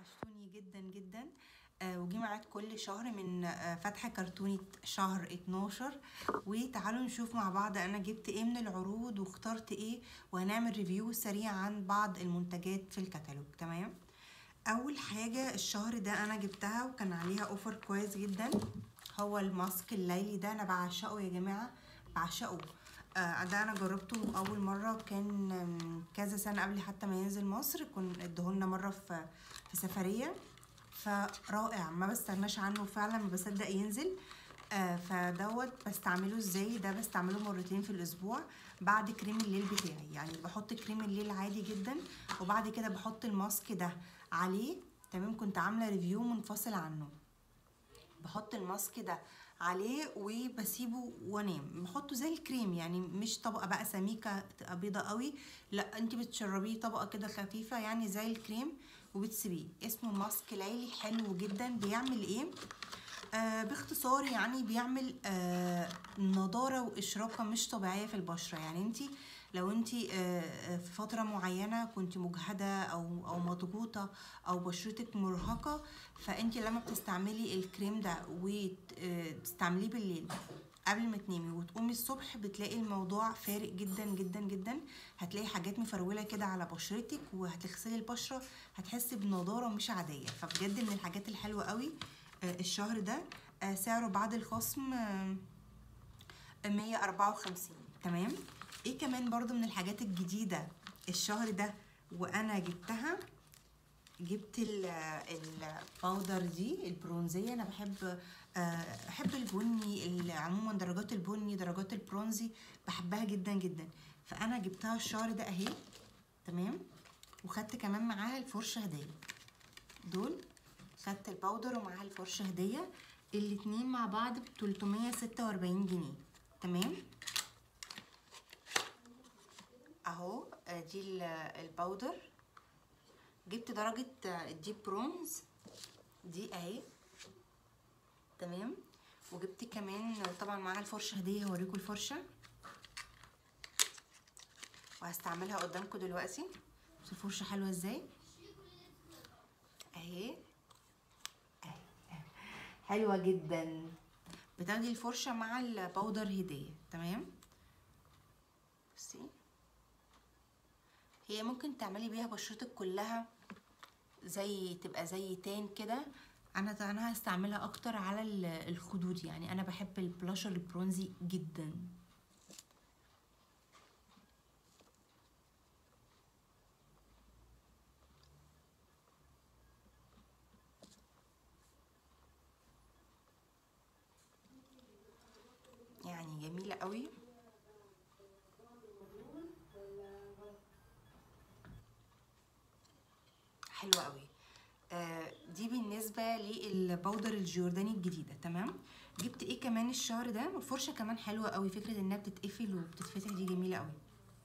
وحشتوني جدا جدا آه، وجي ميعاد كل شهر من آه، فتح كرتونة شهر 12 وتعالوا نشوف مع بعض انا جبت ايه من العروض واخترت ايه وهنعمل ريفيو سريع عن بعض المنتجات في الكتالوج تمام اول حاجة الشهر ده انا جبتها وكان عليها اوفر كويس جدا هو الماسك الليلي ده انا بعشقه يا جماعة بعشقه آه، ده انا جربته اول مره كان آم، كذا سنه قبل حتى ما ينزل مصر كن ادهولنا مره في في سفريه فرائع ما بستغناش عنه فعلا ما بصدق ينزل آه فدوت بستعمله ازاي ده بستعمله مرتين في الاسبوع بعد كريم الليل بتاعي يعني بحط كريم الليل عادي جدا وبعد كده بحط الماسك ده عليه تمام كنت عامله ريفيو منفصل عنه بحط الماسك ده عليه وبسيبه وانام بحطه زي الكريم يعني مش طبقه بقى سميكه تبقى بيضه قوي لا انت بتشربيه طبقه كده خفيفه يعني زي الكريم وبتسيبيه اسمه ماسك ليلي حلو جدا بيعمل ايه آه باختصار يعني بيعمل آه نضاره واشراقه مش طبيعيه في البشره يعني انت لو انت آه في فتره معينه كنت مجهده او او مضغوطه او بشرتك مرهقه فانت لما بتستعملي الكريم ده وتستعمليه بالليل قبل ما تنامي وتقومي الصبح بتلاقي الموضوع فارق جدا جدا جدا هتلاقي حاجات مفروله كده على بشرتك وهتغسلي البشره هتحسي بنضاره مش عاديه فبجد من الحاجات الحلوه قوي آه، الشهر ده آه، سعره بعد الخصم آه، 154 تمام ايه كمان برضو من الحاجات الجديده الشهر ده وانا جبتها جبت ال- الباودر دي البرونزيه انا بحب آه، بحب البني ال- عموما درجات البني درجات البرونزي بحبها جدا جدا فانا جبتها الشهر ده اهي تمام وخدت كمان معاها الفرشه هديه دول خدت الباودر ومعاها الفرشه هديه الاتنين مع بعض ب 346 جنيه تمام اهو آه، دي ال- الباودر جبت درجة آه، الديب برونز دي اهي تمام وجبت كمان طبعا معاها الفرشة هدية هوريكم الفرشة وهستعملها قدامكم دلوقتي بصوا الفرشة حلوة ازاي اهي أهي. حلوة جدا بتاخدي الفرشة مع الباودر هدية تمام بصي هي ممكن تعملي بيها بشرتك كلها زي تبقى زي تان كده انا انا هستعملها اكتر على ال- الخدود يعني انا بحب البلاشر البرونزي جدا يعني جميلة قوي حلوة قوي آه دي بالنسبة للبودر الجورداني الجديدة تمام جبت ايه كمان الشهر ده الفرشة كمان حلوة قوي فكرة انها بتتقفل وبتتفتح دي جميلة قوي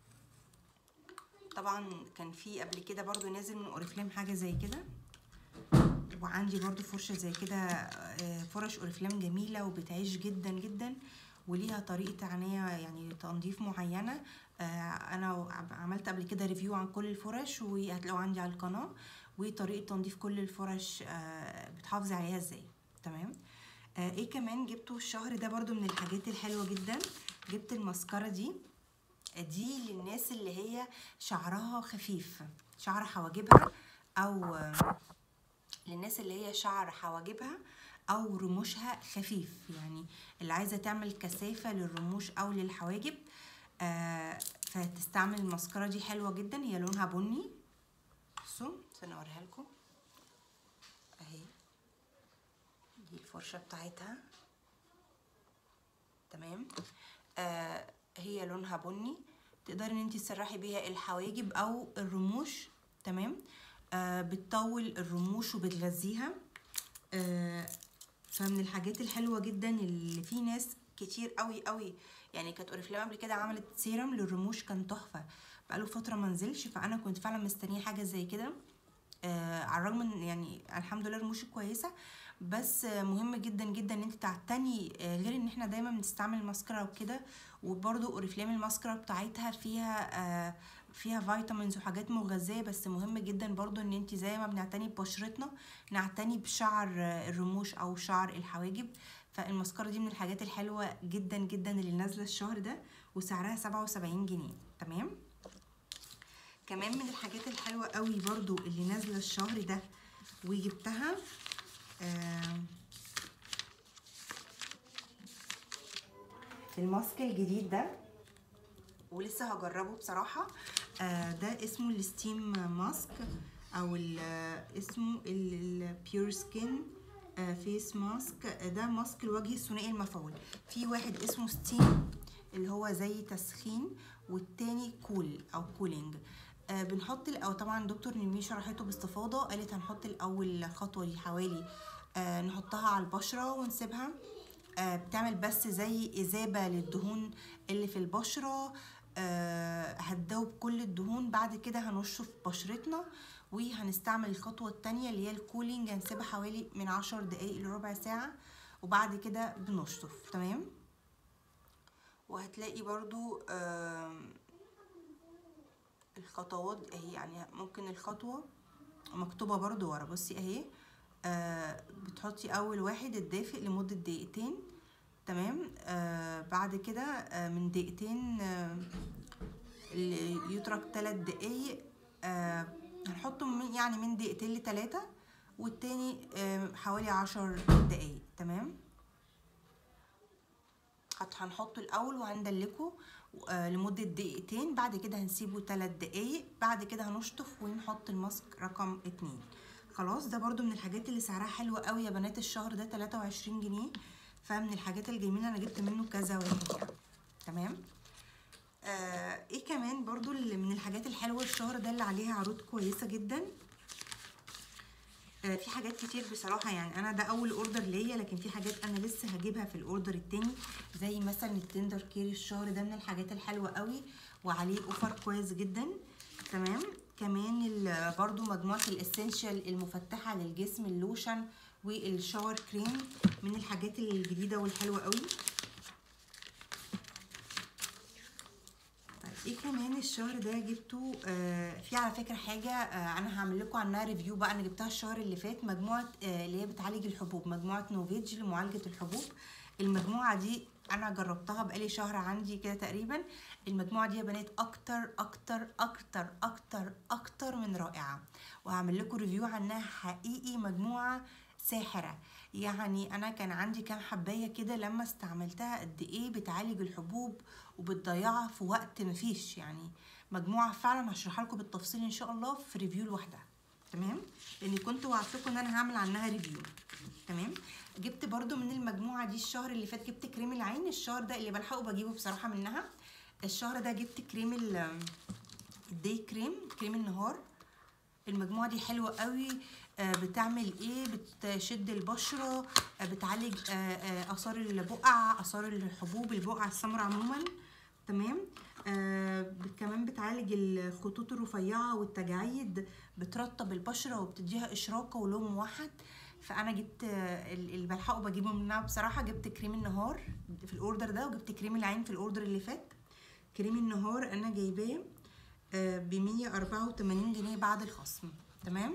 طبعا كان في قبل كده برضو نازل من اوريفلام حاجة زي كده وعندي برضو فرشة زي كده آه، فرش اوريفلام جميلة وبتعيش جدا جدا وليها طريقة عناية يعني تنظيف معينة آه، انا عملت قبل كده ريفيو عن كل الفرش وهتلاقوا عندي على القناة وطريقة تنظيف كل الفرش آه، بتحافظي عليها ازاي تمام آه، ايه كمان جبته الشهر ده برضو من الحاجات الحلوة جدا جبت الماسكارا دي دي للناس اللي هي شعرها خفيف شعر حواجبها او آه، للناس اللي هي شعر حواجبها او رموشها خفيف يعني اللي عايزه تعمل كثافه للرموش او للحواجب آه فتستعمل الماسكارا دي حلوه جدا هي لونها بني بصوا استنى اوريها لكم اهي دي الفرشه بتاعتها تمام آه هي لونها بني تقدري ان انت تسرحي بيها الحواجب او الرموش تمام آه بتطول الرموش وبتغذيها آه فمن الحاجات الحلوه جدا اللي في ناس كتير قوي قوي يعني كانت اوريفلام قبل كده عملت سيرم للرموش كان تحفه بقاله فتره ما نزلش فانا كنت فعلا مستنيه حاجه زي كده آه على الرغم ان يعني الحمد لله رموشي كويسه بس آه مهم جدا جدا ان انت تعتني آه غير ان احنا دايما بنستعمل ماسكارا وكده وبرده اوريفلام الماسكارا بتاعتها فيها آه فيها فيتامينز وحاجات مغذيه بس مهم جدا برضو ان انت زي ما بنعتني ببشرتنا نعتني بشعر الرموش او شعر الحواجب فالمسكره دي من الحاجات الحلوه جدا جدا اللي نازله الشهر ده وسعرها سبعة وسبعين جنيه تمام كمان من الحاجات الحلوه قوي برضو اللي نازله الشهر ده وجبتها آه الماسك الجديد ده ولسه هجربه بصراحة آه ده اسمه الستيم ماسك او ال اسمه البيور سكين فيس ماسك ده ماسك الوجه الثنائي المفعول في واحد اسمه ستيم اللي هو زي تسخين والتاني كول او كولينج آه بنحط او طبعا دكتور نيمي شرحته باستفاضه قالت هنحط الاول الخطوه دي حوالي آه نحطها على البشره ونسيبها آه بتعمل بس زي اذابه للدهون اللي في البشره آه هتدوب كل الدهون بعد كده هنشف بشرتنا وهنستعمل الخطوه التانية اللي هي الكولينج هنسيبها حوالي من عشر دقايق لربع ساعه وبعد كده بنشطف تمام وهتلاقي برضو آه الخطوات اهي يعني ممكن الخطوة مكتوبة برضو ورا بصي اهي آه بتحطي اول واحد الدافئ لمدة دقيقتين تمام آه بعد كده آه من دقيقتين آه يترك ثلاث دقايق آه هنحطه من يعني من دقيقتين لتلاتة والتاني آه حوالي عشر دقايق تمام هنحطه الاول وهندلكه آه لمدة دقيقتين بعد كده هنسيبه تلات دقايق بعد كده هنشطف ونحط الماسك رقم اتنين خلاص ده برضو من الحاجات اللي سعرها حلو قوي يا بنات الشهر ده تلاتة وعشرين جنيه فمن الحاجات الجميلة انا جبت منه كذا واحد يعني تمام آه ايه كمان برضو اللي من الحاجات الحلوة الشهر ده اللي عليها عروض كويسة جدا آه في حاجات كتير بصراحة يعني أنا ده أول أوردر ليا لكن في حاجات أنا لسه هجيبها في الأوردر التاني زي مثلا التندر كيري الشهر ده من الحاجات الحلوة قوي وعليه أوفر كويس جدا تمام كمان برضو مجموعة الاسينشال المفتحة للجسم اللوشن والشاور كريم من الحاجات الجديدة والحلوة قوي ايه كمان الشهر ده جبته آه في على فكره حاجه آه انا هعمل لكم عنها ريفيو بقى انا جبتها الشهر اللي فات مجموعه آه اللي هي بتعالج الحبوب مجموعه نوفيج لمعالجه الحبوب المجموعه دي انا جربتها بقالي شهر عندي كده تقريبا المجموعه دي يا بنات اكتر اكتر اكتر اكتر اكتر من رائعه وهعمل لكم ريفيو عنها حقيقي مجموعه ساحره يعني انا كان عندي كام حبايه كده لما استعملتها قد ايه بتعالج الحبوب وبتضيعها في وقت مفيش يعني مجموعه فعلا هشرحها لكم بالتفصيل ان شاء الله في ريفيو لوحدها تمام لاني كنت وعدتكم ان انا هعمل عنها ريفيو تمام جبت برضو من المجموعه دي الشهر اللي فات جبت كريم العين الشهر ده اللي بلحقه بجيبه بصراحه منها الشهر ده جبت كريم الدي كريم كريم النهار المجموعه دي حلوه قوي بتعمل ايه بتشد البشره بتعالج اثار البقع اثار الحبوب البقع السمراء عموما تمام آه كمان بتعالج الخطوط الرفيعه والتجاعيد بترطب البشره وبتديها اشراقه ولون موحد فانا جبت اللي بلحقه بجيبه منها بصراحه جبت كريم النهار في الاوردر ده وجبت كريم العين في الاوردر اللي فات كريم النهار انا جايباه ب 184 جنيه بعد الخصم تمام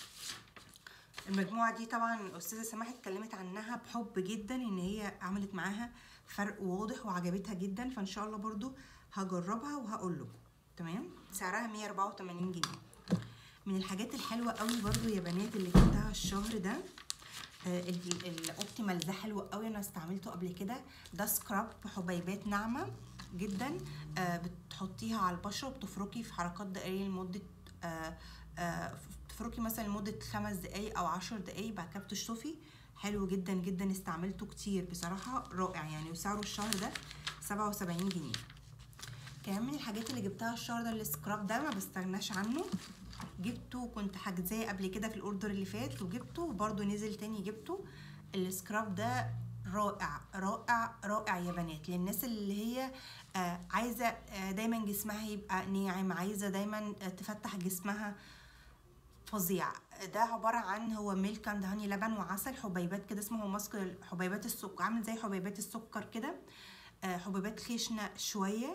المجموعه دي طبعا الاستاذه سماح اتكلمت عنها بحب جدا ان هي عملت معاها فرق واضح وعجبتها جدا فان شاء الله برضو هجربها وهقول لكم تمام سعرها 184 جنيه من الحاجات الحلوه قوي برضو يا بنات اللي جبتها الشهر ده آه الاوبتيمال ده حلو قوي انا استعملته قبل كده ده سكراب حبيبات ناعمه جدا آه بتحطيها على البشره وبتفركي في حركات دائريه لمده آه آه تفركي مثلا لمده خمس دقايق او عشر دقايق بعد كده بتشطفي حلو جدا جدا استعملته كتير بصراحه رائع يعني وسعره الشهر ده سبعة وسبعين جنيه كمان من الحاجات اللي جبتها الشهر ده السكراب ده ما بستغناش عنه جبته كنت حاجزاه قبل كده في الاوردر اللي فات وجبته وبرده نزل تاني جبته السكراب ده رائع رائع رائع يا بنات للناس اللي هي آه عايزه آه دايما جسمها يبقى ناعم عايزه دايما آه تفتح جسمها فظيع ده عبارة عن هو ميلك اند هاني لبن وعسل حبيبات كده اسمه ماسك حبيبات السكر عامل زي حبيبات السكر كده حبيبات خشنة شوية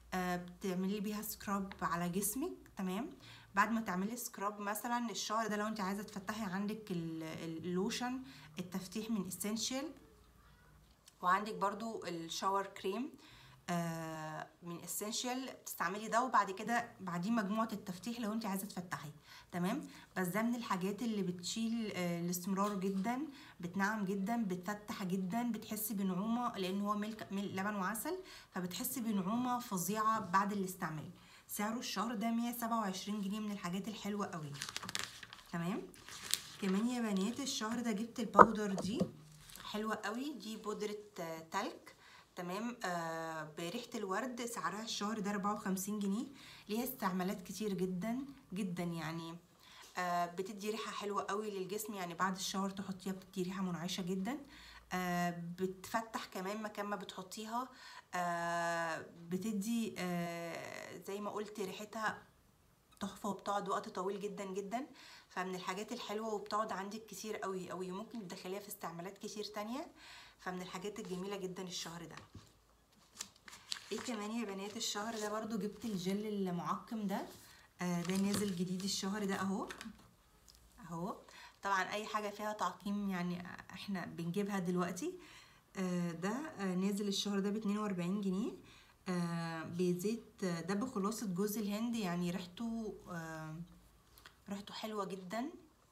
آه بتعملي بيها سكراب على جسمك تمام بعد ما تعملي سكراب مثلا الشهر ده لو انت عايزه تفتحي عندك ال- ال- اللوشن التفتيح من اسينشال وعندك برضو الشاور كريم آه، من اسينشال بتستعملي ده وبعد كده بعديه مجموعه التفتيح لو انت عايزه تفتحي تمام بس ده من الحاجات اللي بتشيل آه، الاستمرار جدا بتنعم جدا بتفتح جدا بتحسي بنعومه لان هو ملك مل- لبن وعسل فبتحسي بنعومه فظيعه بعد الاستعمال سعره الشهر ده 127 جنيه من الحاجات الحلوه قوي تمام كمان يا بنات الشهر ده جبت الباودر دي حلوة قوي دي بودرة آه، تلك تمام آه بريحة الورد سعرها الشهر ده 54 جنيه ليها استعمالات كتير جدا جدا يعني آه بتدي ريحة حلوة قوي للجسم يعني بعد الشاور تحطيها بتدي ريحة منعشة جدا آه بتفتح كمان مكان ما بتحطيها آه بتدي آه زي ما قلت ريحتها تحفة وبتقعد وقت طويل جدا جدا فمن الحاجات الحلوة وبتقعد عندك كتير قوي قوي ممكن تدخليها في استعمالات كتير تانية فمن الحاجات الجميلة جدا الشهر ده ايه كمان يا بنات الشهر ده برضو جبت الجل المعقم ده آه ده نازل جديد الشهر ده اهو اهو طبعا اي حاجة فيها تعقيم يعني احنا بنجيبها دلوقتي آه ده آه نازل الشهر ده ب 42 جنيه آه بزيت آه، ده بخلاصة جوز الهند يعني ريحته آه ريحته حلوة جدا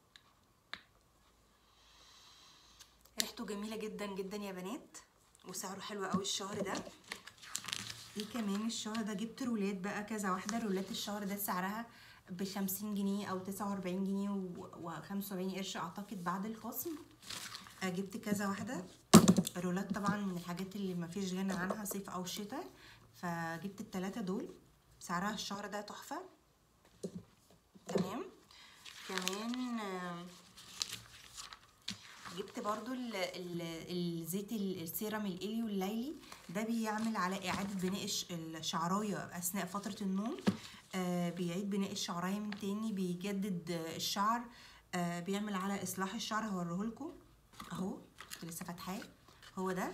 ريحته جميلة جدا جدا يا بنات وسعره حلو قوي الشهر ده ايه كمان الشهر ده جبت رولات بقى كذا واحدة رولات الشهر ده سعرها بخمسين جنيه او تسعة واربعين جنيه وخمسة وسبعين قرش اعتقد بعد الخصم آه، جبت كذا واحدة رولات طبعا من الحاجات اللي مفيش غنى عنها صيف او شتاء فجبت التلاتة دول سعرها الشهر ده تحفة تمام كمان آه، جبت برضو ال ال الزيت ال- السيرم الإلي والليلي ده بيعمل على إعادة بناء الش- الشعراية أثناء فترة النوم آه بيعيد بناء الشعراية من تاني بيجدد آه، الشعر آه بيعمل على إصلاح الشعر هوريهولكوا أهو كنت لسه فاتحاه هو ده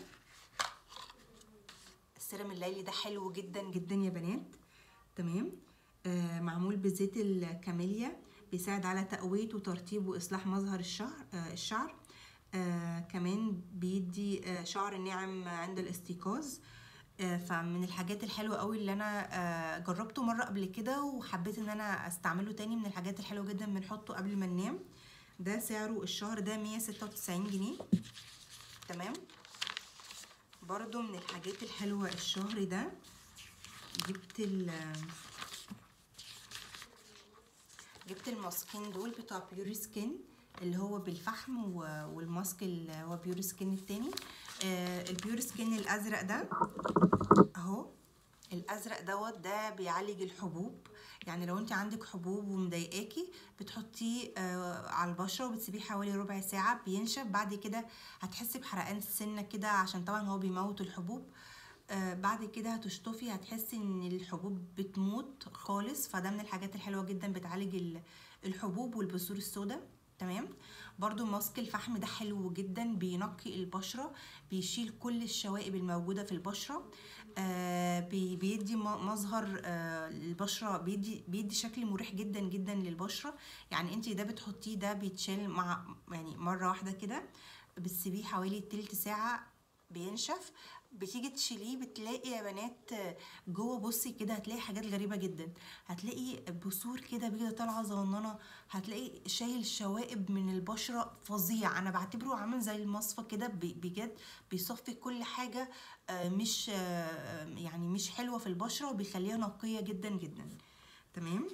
السيرم الليلي ده حلو جدا جدا يا بنات تمام آه معمول بزيت الكاميليا بيساعد على تقوية وترطيب وإصلاح مظهر الشعر آه الشعر آه كمان بيدي آه شعر ناعم عند الاستيقاظ آه فمن الحاجات الحلوة قوي اللي انا آه جربته مرة قبل كده وحبيت ان انا استعمله تاني من الحاجات الحلوة جدا بنحطه قبل ما ننام ده سعره الشهر ده 196 جنيه تمام برضو من الحاجات الحلوة الشهر ده جبت ال جبت الماسكين دول بتوع بيوري سكين اللي هو بالفحم و- والماسك اللي هو بيوري سكين التاني آه البيوري سكين الازرق ده اهو الازرق دوت ده بيعالج الحبوب يعني لو انت عندك حبوب ومضايقاكي بتحطيه آه على البشره وبتسيبيه حوالي ربع ساعه بينشف بعد كده هتحسي بحرقان السنه كده عشان طبعا هو بيموت الحبوب آه بعد كده هتشطفي هتحسي ان الحبوب بتموت خالص فده من الحاجات الحلوه جدا بتعالج ال- الحبوب والبثور السوداء تمام برضو ماسك الفحم ده حلو جدا بينقي البشرة بيشيل كل الشوائب الموجودة في البشرة آه بي- بيدي م- مظهر آه البشرة بيدي بيدي شكل مريح جدا جدا للبشرة يعني انت ده بتحطيه ده بيتشال مع يعني مرة واحدة كده بتسيبيه حوالي تلت ساعة بينشف بتيجي تشيليه بتلاقي يا بنات آه، جوه بصي كده هتلاقي حاجات غريبة جدا هتلاقي بثور كده كده طالعة صغننة هتلاقي شايل شوائب من البشرة فظيع انا بعتبره عامل زي المصفى كده ب- بجد بيصفي كل حاجة آه، مش آه، يعني مش حلوة في البشرة وبيخليها نقية جدا جدا تمام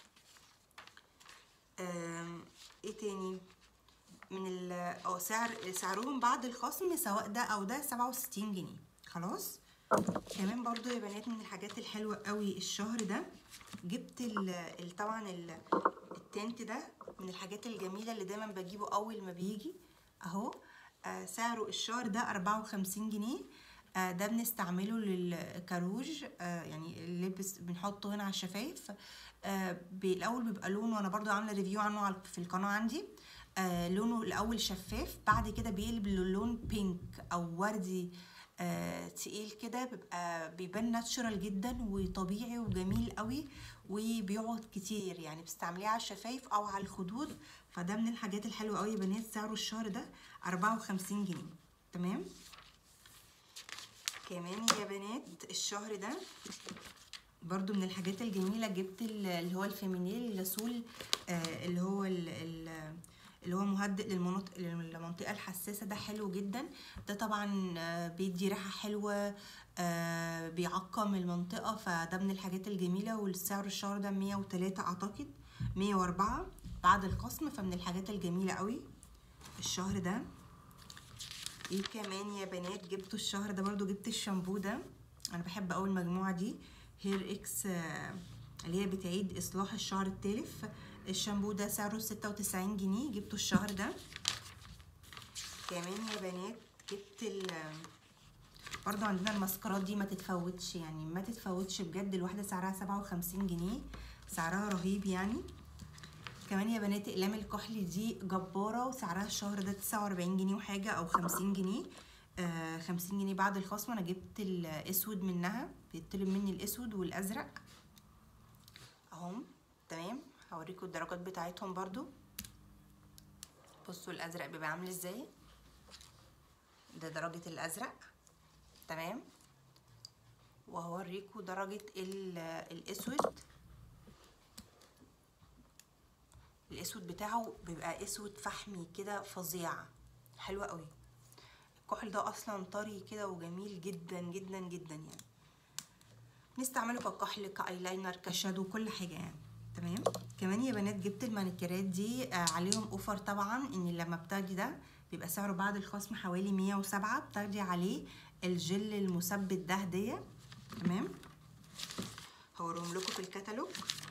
آم، ايه تاني من ال اه سعر سعرهم بعد الخصم سواء ده او ده سبعة وستين جنيه خلاص كمان برضو يا بنات من الحاجات الحلوة قوي الشهر ده جبت ال ال- طبعا ال- التنت ده من الحاجات الجميلة اللي دايما بجيبه اول ما بيجي اهو آه سعره الشهر ده أربعة وخمسين جنيه آه ده بنستعمله للكاروج آه يعني اللبس بنحطه هنا على الشفايف آه بالاول بيبقى لونه انا برضو عامله ريفيو عنه على- في القناه عندي آه لونه الاول شفاف بعد كده بيقلب للون بينك او وردي آه تقيل كده بيبقى بيبان ناتشرال جدا وطبيعي وجميل قوي وبيقعد كتير يعني بتستعمليه على الشفايف او على الخدود فده من الحاجات الحلوه قوي يا بنات سعره الشهر ده 54 جنيه تمام كمان يا بنات الشهر ده برضو من الحاجات الجميله جبت اللي هو الفيمينيل لاسول آه اللي هو ال ال اللي هو مهدئ للمناطق للمنطقه الحساسه ده حلو جدا ده طبعا آه بيدي ريحه حلوه آه بيعقم المنطقه فده من الحاجات الجميله والسعر الشهر ده 103 اعتقد 104 بعد الخصم فمن الحاجات الجميله قوي الشهر ده ايه كمان يا بنات جبته الشهر ده برضو جبت الشامبو ده انا بحب قوي المجموعه دي هير اكس اللي هي بتعيد اصلاح الشعر التالف الشامبو ده سعره ستة وتسعين جنيه جبته الشهر ده كمان يا بنات جبت ال برضو عندنا الماسكارات دي ما تتفوتش يعني ما تتفوتش بجد الواحدة سعرها سبعة وخمسين جنيه سعرها رهيب يعني كمان يا بنات اقلام الكحل دي جبارة وسعرها الشهر ده تسعة واربعين جنيه وحاجة او خمسين جنيه آه خمسين جنيه بعد الخصم انا جبت الاسود منها بيطلب مني الاسود والازرق اهم تمام هوريكم الدرجات بتاعتهم برضو بصوا الازرق بيبقى عامل ازاي ده درجة الازرق تمام وهوريكم درجة الاسود الاسود بتاعه بيبقى اسود فحمي كده فظيع حلو قوي الكحل ده اصلا طري كده وجميل جدا جدا جدا يعني نستعمله ككحل كايلاينر كشادو كل حاجه يعني تمام كمان يا بنات جبت المانيكيرات دي آه عليهم اوفر طبعا ان لما بتاخدي ده بيبقى سعره بعد الخصم حوالي 107 بتاخدي عليه الجل المثبت ده هديه تمام هوريهم لكم في الكتالوج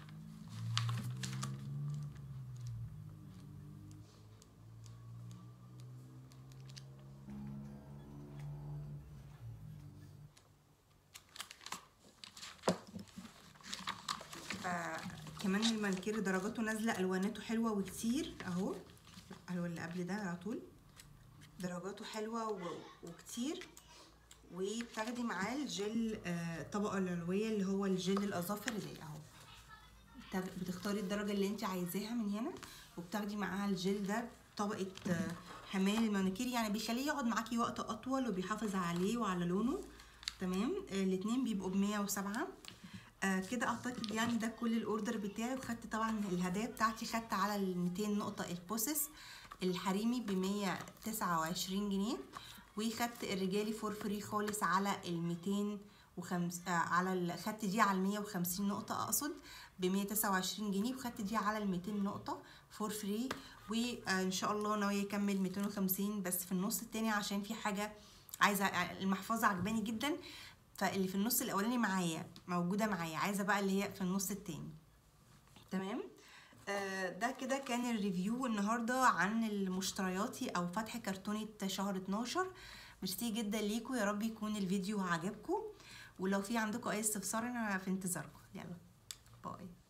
كمان المانكير درجاته نازله الواناته حلوه وكتير اهو اهو اللي قبل ده على طول درجاته حلوه وكتير وبتاخدي معاه الجل آه طبقه العلويه اللي هو الجل الاظافر ده اهو بتختاري الدرجه اللي انت عايزاها من هنا وبتاخدي معاها الجل ده طبقه آه حمايه المانيكير يعني بيخليه يقعد معاكي وقت اطول وبيحافظ عليه وعلى لونه تمام آه الاتنين بيبقوا ب 107 آه كده اعتقد يعني ده كل الاوردر بتاعي وخدت طبعا الهدايا بتاعتي خدت على ال 200 نقطه البوسس الحريمي ب 129 جنيه وخدت الرجالي فور فري خالص على ال 205 آه على ال... خدت دي على ال 150 نقطه اقصد ب 129 جنيه وخدت دي على ال 200 نقطه فور فري وان شاء الله ناويه اكمل 250 بس في النص التاني عشان في حاجه عايزه المحفظه عجباني جدا فاللي في النص الاولاني معايا موجوده معايا عايزه بقى اللي هي في النص التاني تمام آه ده كده كان الريفيو النهارده عن المشترياتي او فتح كرتونه شهر 12 ميرسي جدا ليكم يا رب يكون الفيديو عجبكم ولو في عندكم اي استفسار انا في انتظاركم يلا باي